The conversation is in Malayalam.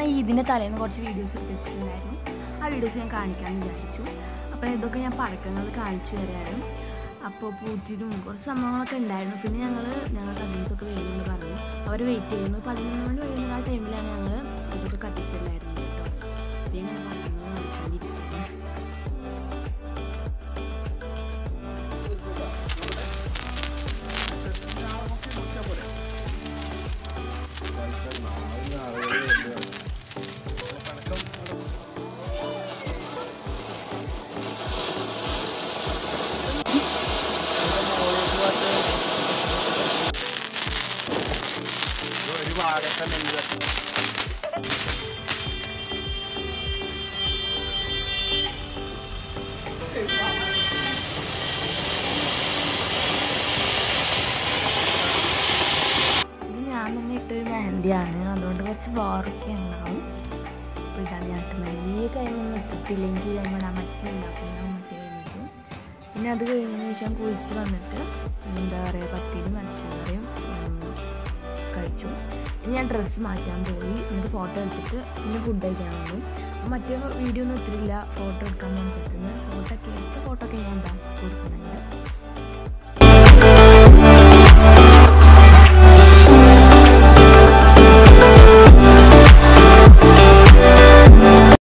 ഇതിൻ്റെ തലേന്ന് കുറച്ച് വീഡിയോസ് എടുത്തിട്ടുണ്ടായിരുന്നു ആ വീഡിയോസ് ഞാൻ കാണിക്കാമെന്ന് വിചാരിച്ചു അപ്പോൾ ഇതൊക്കെ ഞാൻ പടക്കങ്ങൾ കാണിച്ചു തരാനും അപ്പോൾ പൂറ്റിനും കുറച്ച് സംഭവങ്ങളൊക്കെ ഉണ്ടായിരുന്നു പിന്നെ ഞങ്ങൾ ഞങ്ങൾ കസിൻസൊക്കെ വരുമെന്ന് പറഞ്ഞു അവർ വെയിറ്റ് ചെയ്യുന്നു പതിനൊന്ന് മണി കഴിയുന്ന ആ ടൈമിലാണ് ഞങ്ങൾ ഇതൊക്കെ കത്തിച്ചിട്ടുണ്ടായിരുന്നത് കേട്ടോ പിന്നെ ഞാൻ പടക്കങ്ങൾ കാണിച്ചുകൊണ്ടിരിക്കുന്നത് ഒരു ഭാഗത്തന്നെ ഇത് ഞാൻ തന്നെ ഇട്ടൊരു മെഹന്തിയാണ് അതുകൊണ്ട് കുറച്ച് ബോറൊക്കെ ഉണ്ടാവും അപ്പോൾ ഇതാണ് ഞാൻ ഇട്ടുന്നത് ഈ കഴിഞ്ഞൊന്നും ഇട്ടിട്ടില്ലെങ്കിൽ നമ്മൾ ആ മറ്റേ ഉണ്ടാക്കുന്ന മറ്റേ കഴിഞ്ഞിട്ട് പിന്നെ അത് കഴിഞ്ഞതിന് ശേഷം കുളിച്ച് വന്നിട്ട് എന്താ പറയുക പത്തിരി മനുഷ്യരെയും കഴിച്ചു ഇനി ഞാൻ ഡ്രസ്സ് മാറ്റാൻ പോയി എന്നിട്ട് ഫോട്ടോ എടുത്തിട്ട് പിന്നെ ഫുഡ് കഴിക്കാൻ വന്നു അപ്പോൾ മറ്റേ വീഡിയോ ഒന്നും ഇട്ടില്ല ഫോട്ടോ എടുക്കാൻ വേണ്ടിയിട്ട് ഫോട്ടോ ഒക്കെ എടുത്ത് ഫോട്ടോ